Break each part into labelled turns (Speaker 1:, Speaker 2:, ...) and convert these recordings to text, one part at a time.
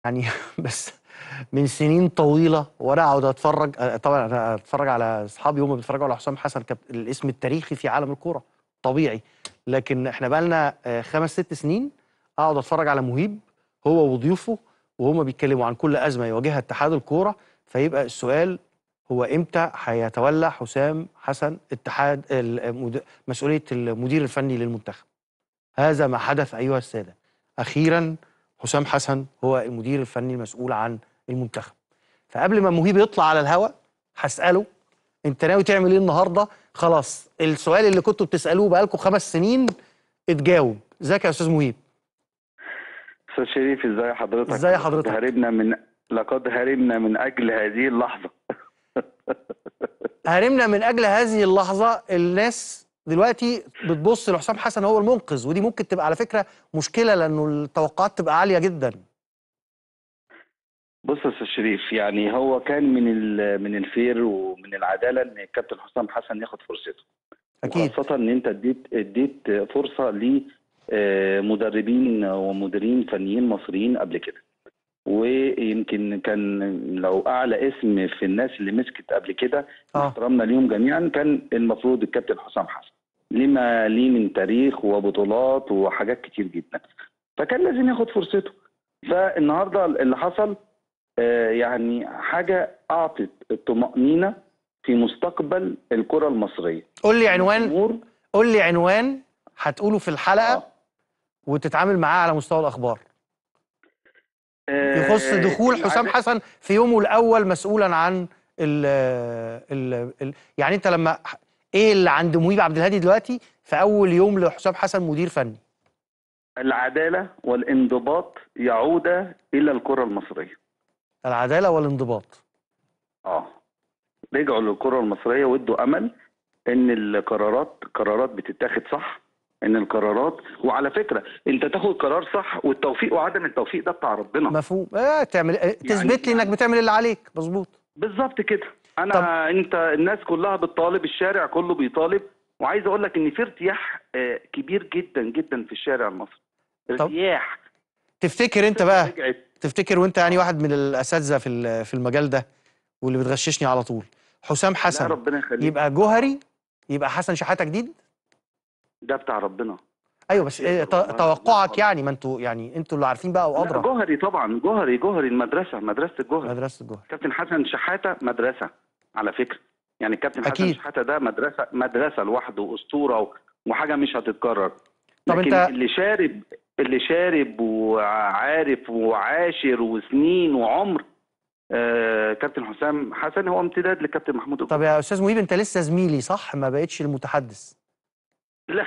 Speaker 1: يعني بس من سنين طويلة وأنا أقعد أتفرج أ طبعًا أنا أتفرج على أصحابي وهُم بيتفرجوا على حسام حسن كاب الاسم التاريخي في عالم الكورة، طبيعي، لكن إحنا بقى لنا آآ 5، 6 سنين أقعد أتفرج على مُهيب هو وضيوفه وهُم بيتكلموا عن كل أزمة يواجهها اتحاد الكورة، فيبقى السؤال هو إمتى هيتولى حسام حسن اتحاد ال مد مسؤولية المدير الفني للمنتخب؟ هذا ما حدث أيها السادة، أخيرًا حسام حسن هو المدير الفني المسؤول عن المنتخب، فقبل ما مُهيب يطلع على الهوا هاسأله أنت ناوي تعمل إيه النهارده؟ خلاص السؤال اللي كنتم بتسألوه بقى لكم 5 سنين اتجاوب، إزيك يا أستاذ مُهيب؟
Speaker 2: أستاذ شريف إزي حضرتك؟
Speaker 1: إزي
Speaker 2: لقد
Speaker 1: حضرتك؟
Speaker 2: هربنا من لقد هربنا من أجل هذه اللحظة
Speaker 1: هربنا من أجل هذه اللحظة، الناس دلوقتي بتبُص لحسام حسن هو المنقذ، ودي ممكن تبقى على فكرة مشكلة لأنه التوقعات تبقى عالية جدًا.
Speaker 2: بُص يا أستاذ شريف، يعني هو كان من ال من الفير ومن العدالة إن الكابتن حسام حسن ياخد فرصته،
Speaker 1: أكيد.
Speaker 2: وخاصةً إن أنت اديت اديت فرصة ل آآ مدربين ومديرين فنيين مصريين قبل كده، ويمكن كان لو أعلى اسم في الناس اللي مسكت قبل كده مع
Speaker 1: آه.
Speaker 2: احترامنا ليهم جميعًا كان المفروض الكابتن حسام حسن، لما ليه من تاريخ وبطولات وحاجات كتير جدًا، فكان لازم ياخد فرصته، فالنهارده اللي حصل آآ يعني حاجة أعطت الطمأنينة في مستقبل الكرة المصرية.
Speaker 1: قُل لي عنوان
Speaker 2: الجمهور
Speaker 1: قُل لي عنوان هتقوله في الحلقة
Speaker 2: آه.
Speaker 1: وتتعامل معاه على مستوى الأخبار. يخص
Speaker 2: آآ
Speaker 1: دخول حسام
Speaker 2: العدا
Speaker 1: حسن في يومه الأول مسؤولًا عن ال ال ال يعني أنت لمّا ح إيه اللي عند مُهيب عبد الهادي دلوقتي في أول يوم لحسام حسن مدير فني؟
Speaker 2: العدالة والانضباط يعودا إلى الكرة المصرية.
Speaker 1: العدالة والانضباط.
Speaker 2: آه. رجعوا للكرة المصرية وادّوا أمل إن القرارات قرارات بتتاخد صح، إن القرارات وعلى فكرة أنت تاخد قرار صح والتوفيق وعدم التوفيق ده بتاع ربنا.
Speaker 1: مفهوم، آآ تعمل آآ تثبت لي إنك
Speaker 2: يعني
Speaker 1: بتعمل اللي عليك، مضبوط.
Speaker 2: بالضبط كده. أنا
Speaker 1: طب
Speaker 2: أنت الناس كلها بتطالب، الشارع كله بيطالب، وعايز أقول لك إن في ارتياح آآ كبير جدًا، جدًا في الشارع المصري.
Speaker 1: طب
Speaker 2: ارتياح.
Speaker 1: تفتكر أنت
Speaker 2: الثقة
Speaker 1: بقى
Speaker 2: رجعت.
Speaker 1: تفتكر وأنت يعني واحد من الأساتذة في ال في المجال ده واللي بتغششني على طول، حسام
Speaker 2: لا
Speaker 1: حسن
Speaker 2: ربنا يخليك.
Speaker 1: يبقى جوهري، يبقى حسن شحاتة جديد؟
Speaker 2: ده بتاع ربنا.
Speaker 1: أيوه بس آآ ت
Speaker 2: والله الله
Speaker 1: توقعك
Speaker 2: خالص.
Speaker 1: يعني ما أنتم يعني أنتم اللي عارفين بقى
Speaker 2: لأ
Speaker 1: وأدرى.
Speaker 2: جوهري طبعًا، جوهري، جوهري المدرسة، مدرسة الجوهري.
Speaker 1: مدرسة الجوهري.
Speaker 2: كابتن حسن شحاتة مدرسة على فكرة، يعني الكابتن حسن
Speaker 1: أكيد.
Speaker 2: شحاتة ده مدرسة مدرسة لوحده وأسطورة و وحاجة مش هتتكرر.
Speaker 1: طب
Speaker 2: لكن
Speaker 1: أنت
Speaker 2: اللي شارب اللي شارب وعارف وعاشر وسنين وعُمر آآ كابتن حسام حسن هو امتداد للكابتن محمود
Speaker 1: طب
Speaker 2: الجوهري.
Speaker 1: يا أستاذ مُهيب أنت لسه زميلي صح؟ ما بقيتش المتحدث.
Speaker 2: لأ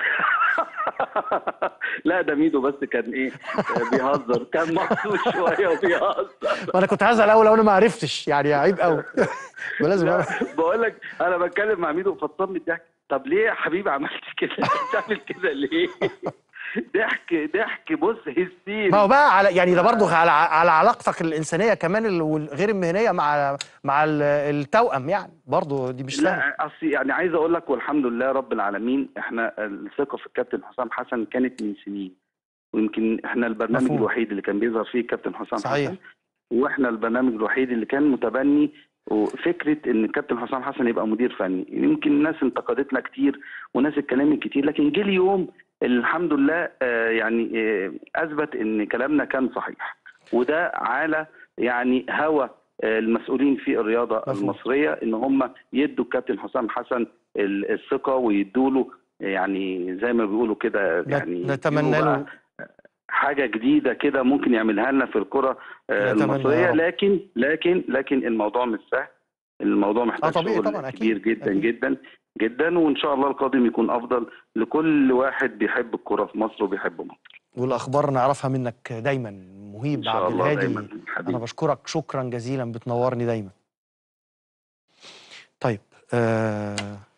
Speaker 2: لأ ده ميدو بس كان إيه، بيهزر، كان مخصوص شوية وبيهزر.
Speaker 1: ما أنا كنت هازعل أوي لو أنا ما عرفتش، يعني عيب أوي. ما لازم
Speaker 2: لأ
Speaker 1: أعرف.
Speaker 2: باقول لك أنا باتكلم مع ميدو فطسان من الضحك، طب ليه يا حبيبي عملت كده؟ بتعمل كده ليه؟ ضحك ضحك بُص
Speaker 1: ما هو
Speaker 2: هستيري.
Speaker 1: بقى على يعني ده برضه
Speaker 2: ف
Speaker 1: على على علاقتك الإنسانية كمان ال والغير المهنية مع مع ال التوأم يعني، برضه دي مش سهلة.
Speaker 2: لأ أصل يعني عايز أقول لك والحمد لله رب العالمين إحنا الثقة في الكابتن حسام حسن كانت من سنين، ويمكن إحنا البرنامج
Speaker 1: مفهوم.
Speaker 2: الوحيد اللي كان بيظهر فيه الكابتن حسام
Speaker 1: صحيح.
Speaker 2: حسن، وإحنا البرنامج الوحيد اللي كان متبني وفكرة إن الكابتن حسام حسن يبقى مدير فني، يمكن الناس انتقدتنا كتير وناس اتكلمت كتير، لكن جه اليوم الحمد لله آآ يعني آآ أثبت إن كلامنا كان صحيح، وده على يعني هوى آآ المسؤولين في الرياضة
Speaker 1: مفهوم.
Speaker 2: المصرية إن هم يدّوا الكابتن حسام حسن ال الثقة ويدّوا له يعني زي ما بيقولوا كده
Speaker 1: نت
Speaker 2: يعني يدّوا
Speaker 1: نتمنى
Speaker 2: له بقى
Speaker 1: له
Speaker 2: حاجة جديدة كده ممكن يعملها لنا في الكرة آآ
Speaker 1: نتمنى يا
Speaker 2: المصرية،
Speaker 1: رب.
Speaker 2: لكن لكن لكن الموضوع مش سهل، الموضوع
Speaker 1: آه
Speaker 2: محتاج
Speaker 1: طبيعي
Speaker 2: شغل
Speaker 1: طبعًا
Speaker 2: كبير
Speaker 1: أكيد،
Speaker 2: جدًا،
Speaker 1: أكيد.
Speaker 2: جدًا، جدًا، وإن شاء الله القادم يكون أفضل لكل واحد بيحب الكرة في مصر وبيحب مصر.
Speaker 1: والأخبار نعرفها منك دايمًا،
Speaker 2: إن
Speaker 1: مُهيب
Speaker 2: شاء
Speaker 1: عبد
Speaker 2: الله
Speaker 1: الهادي،
Speaker 2: دايمًا
Speaker 1: أنا
Speaker 2: حبيبي.
Speaker 1: باشكرك شكرًا جزيلًا، بتنورني دايمًا. طيب آآ